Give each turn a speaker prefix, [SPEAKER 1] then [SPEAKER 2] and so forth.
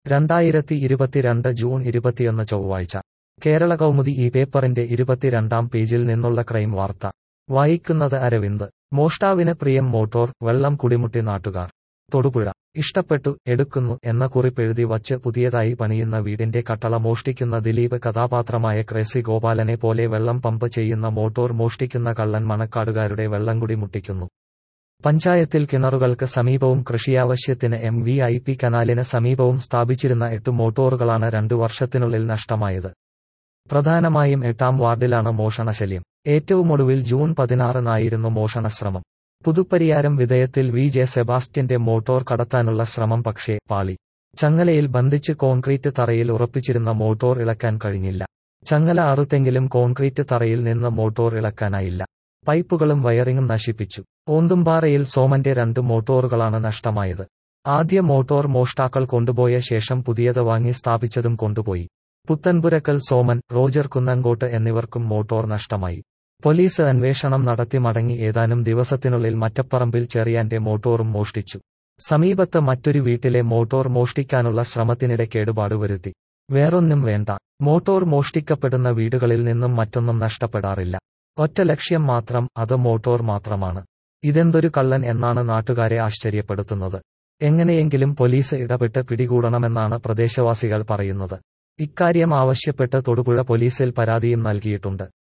[SPEAKER 1] രണ്ടായിരത്തി ഇരുപത്തിരണ്ട് ജൂൺ ഇരുപത്തിയൊന്ന് ചൊവ്വാഴ്ച കേരള കൗമുദി ഈ പേപ്പറിന്റെ ഇരുപത്തിരണ്ടാം പേജിൽ നിന്നുള്ള ക്രൈം വാർത്ത വായിക്കുന്നത് അരവിന്ദ് മോഷ്ടാവിന് പ്രിയം മോട്ടോർ വെള്ളം കുടിമുട്ടി നാട്ടുകാർ തൊടുപുഴ ഇഷ്ടപ്പെട്ടു എടുക്കുന്നു എന്ന കുറിപ്പെഴുതി വച്ച് പുതിയതായി പണിയുന്ന വീടിന്റെ കട്ടള മോഷ്ടിക്കുന്ന ദിലീപ് കഥാപാത്രമായ ക്രേസി ഗോപാലനെ പോലെ വെള്ളം പമ്പ് ചെയ്യുന്ന മോട്ടോർ മോഷ്ടിക്കുന്ന കള്ളൻ മണക്കാടുകാരുടെ വെള്ളംകുടി മുട്ടിക്കുന്നു പഞ്ചായത്തിൽ കിണറുകൾക്ക് സമീപവും കൃഷിയാവശ്യത്തിന് എം വി ഐ പി കനാലിന് സമീപവും സ്ഥാപിച്ചിരുന്ന എട്ട് മോട്ടോറുകളാണ് രണ്ടു വർഷത്തിനുള്ളിൽ നഷ്ടമായത് പ്രധാനമായും എട്ടാം വാർഡിലാണ് മോഷണശല്യം ഏറ്റവും ഒടുവിൽ ജൂൺ പതിനാറിനായിരുന്നു മോഷണശ്രമം പുതുപ്പരിയാരം വിധേയത്തിൽ വി ജെ സെബാസ്റ്റ്യന്റെ മോട്ടോർ കടത്താനുള്ള ശ്രമം പക്ഷേ പാളി ചങ്ങലയിൽ ബന്ധിച്ച് കോൺക്രീറ്റ് തറയിൽ ഉറപ്പിച്ചിരുന്ന മോട്ടോർ ഇളക്കാൻ കഴിഞ്ഞില്ല ചങ്ങല അറുത്തെങ്കിലും കോൺക്രീറ്റ് തറയിൽ നിന്ന് മോട്ടോർ ഇളക്കാനായില്ല പൈപ്പുകളും വയറിങ്ങും നശിപ്പിച്ചു ഓന്തുംപാറയിൽ സോമന്റെ രണ്ട് മോട്ടോറുകളാണ് നഷ്ടമായത് ആദ്യ മോട്ടോർ മോഷ്ടാക്കൾ കൊണ്ടുപോയ ശേഷം പുതിയത് വാങ്ങി സ്ഥാപിച്ചതും കൊണ്ടുപോയി പുത്തൻപുരക്കൽ സോമൻ റോജർ കുന്നങ്കോട്ട് എന്നിവർക്കും മോട്ടോർ നഷ്ടമായി പോലീസ് അന്വേഷണം നടത്തി മടങ്ങി ഏതാനും ദിവസത്തിനുള്ളിൽ മറ്റപ്പറമ്പിൽ ചെറിയാന്റെ മോട്ടോറും മോഷ്ടിച്ചു സമീപത്ത് മറ്റൊരു വീട്ടിലെ മോട്ടോർ മോഷ്ടിക്കാനുള്ള ശ്രമത്തിനിടെ കേടുപാട് വരുത്തി വേറൊന്നും വേണ്ട മോട്ടോർ മോഷ്ടിക്കപ്പെടുന്ന വീടുകളിൽ നിന്നും മറ്റൊന്നും നഷ്ടപ്പെടാറില്ല ഒറ്റ ലക്ഷ്യം മാത്രം അത് മോട്ടോർ മാത്രമാണ് ഇതെന്തൊരു കള്ളൻ എന്നാണ് നാട്ടുകാരെ ആശ്ചര്യപ്പെടുത്തുന്നത് എങ്ങനെയെങ്കിലും പോലീസ് ഇടപെട്ട് പിടികൂടണമെന്നാണ് പ്രദേശവാസികൾ പറയുന്നത് ഇക്കാര്യം ആവശ്യപ്പെട്ട് തൊടുപുഴ പോലീസിൽ പരാതിയും നൽകിയിട്ടുണ്ട്